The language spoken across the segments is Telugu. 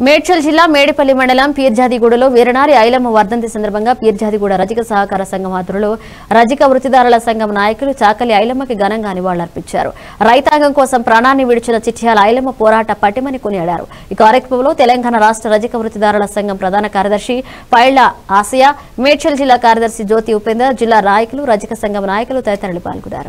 మేడ్చల్ జిల్లా మేడిపల్లి మండలం పీర్జాదిగూడలో వీరనారి ఐలమ్మ వర్ధంతి సందర్భంగా పీర్జాదిగూడ రజక సహకార సంఘం ఆధ్వర్యంలో రజక వృత్తిదారుల సంఘం నాయకులు చాకలి ఐలమ్మకి ఘనంగా నివాళులర్పించారు రైతాంగం కోసం ప్రాణాన్ని విడిచిన చిట్యాల ఐలమ్మ పోరాట పటిమని కొనియాడారు ఈ కార్యక్రమంలో తెలంగాణ రాష్ట్ర రజక వృత్తిదారుల సంఘం ప్రధాన కార్యదర్శి పైళ్ల ఆసియా మేడ్చల్ జిల్లా కార్యదర్శి జ్యోతి ఉపేందర్ జిల్లా నాయకులు రజక సంఘం నాయకులు తదితరులు పాల్గొన్నారు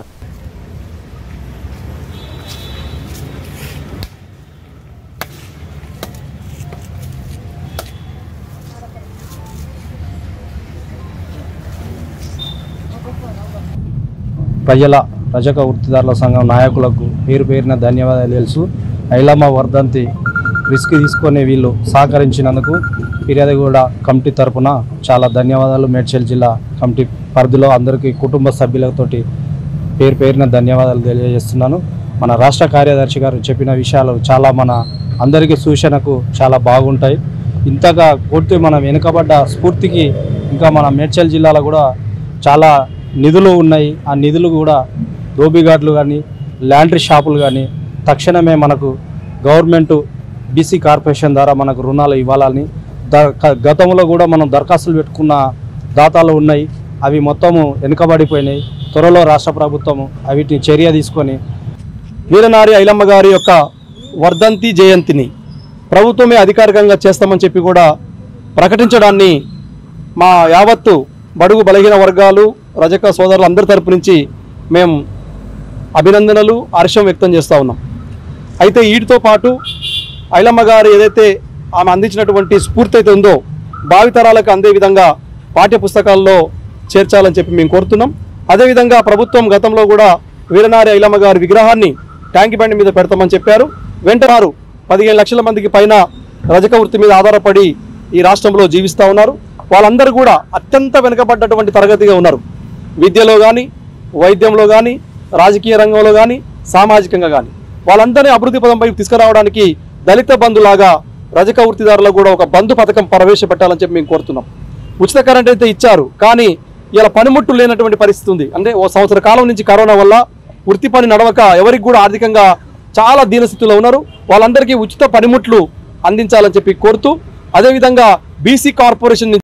ప్రజల రజక వృత్తిదారుల సంఘం నాయకులకు పేరు పేరున ధన్యవాదాలు తెలుసు ఐలమ్మ వర్ధంతి రిస్క్ తీసుకొని వీళ్ళు సహకరించినందుకు ఫిర్యాదుగూడ కమిటీ తరపున చాలా ధన్యవాదాలు మేడ్చల్ జిల్లా కమిటీ పరిధిలో అందరికీ కుటుంబ సభ్యులతోటి పేరు పేరున ధన్యవాదాలు తెలియజేస్తున్నాను మన రాష్ట్ర కార్యదర్శి గారు చెప్పిన విషయాలు చాలా మన అందరికీ సూచనకు చాలా బాగుంటాయి ఇంతగా కొడితే మనం వెనుకబడ్డ స్ఫూర్తికి ఇంకా మన మేడ్చల్ జిల్లాలో కూడా చాలా నిధులు ఉన్నాయి ఆ నిధులు కూడా దోబిఘాట్లు కానీ ల్యాండ్రీ షాపులు కానీ తక్షణమే మనకు గవర్నమెంట్ బీసీ కార్పొరేషన్ ద్వారా మనకు రుణాలు ఇవ్వాలని ద- క- గతంలో కూడా మనం దరఖాస్తులు పెట్టుకున్న దాతాలు ఉన్నాయి అవి మొత్తము వెనుకబడిపోయినాయి త్వరలో రాష్ట్ర ప్రభుత్వం వీటిని చర్య తీసుకొని వీరనారి ఐలమ్మ గారి యొక్క వర్ధంతి జయంతిని ప్రభుత్వమే అధికారికంగా చేస్తామని చెప్పి కూడా ప్రకటించడాన్ని మా యావత్తు బడుగు బలహీన వర్గాలు రజక సోదరులు అందరి తరపు నుంచి మేము అభినందనలు హర్షం వ్యక్తం చేస్తూ ఉన్నాం అయితే వీటితో పాటు ఐలమ్మ గారు ఏదైతే ఆమె అందించినటువంటి స్ఫూర్తి అయితే ఉందో భావితరాలకు అందే విధంగా పాఠ్య పుస్తకాల్లో చేర్చాలని చెప్పి మేము కోరుతున్నాం అదేవిధంగా ప్రభుత్వం గతంలో కూడా వీరనారి ఐలమ్మ గారి విగ్రహాన్ని ట్యాంక్ బండి మీద పెడతామని చెప్పారు వెంటనారు పదిహేను లక్షల మందికి పైన రజక వృత్తి మీద ఆధారపడి ఈ రాష్ట్రంలో జీవిస్తూ ఉన్నారు వాళ్ళందరూ కూడా అత్యంత వెనుకబడ్డటువంటి తరగతిగా ఉన్నారు విద్యలో కానీ వైద్యంలో కానీ రాజకీయ రంగంలో కానీ సామాజికంగా కానీ వాళ్ళందరినీ అభివృద్ధి పదంపై తీసుకురావడానికి దళిత బంధులాగా రజక వృత్తిదారులకు కూడా ఒక బంధు పథకం ప్రవేశపెట్టాలని చెప్పి మేము కోరుతున్నాం ఉచిత కరెంట్ అయితే ఇచ్చారు కానీ ఇలా పనిముట్టు లేనటువంటి పరిస్థితి ఉంది అంటే ఓ సంవత్సర కాలం నుంచి కరోనా వల్ల వృత్తి పని నడవక ఎవరికి కూడా ఆర్థికంగా చాలా దీనస్థితిలో ఉన్నారు వాళ్ళందరికీ ఉచిత పనిముట్లు అందించాలని చెప్పి కోరుతూ అదేవిధంగా బీసీ కార్పొరేషన్ నుంచి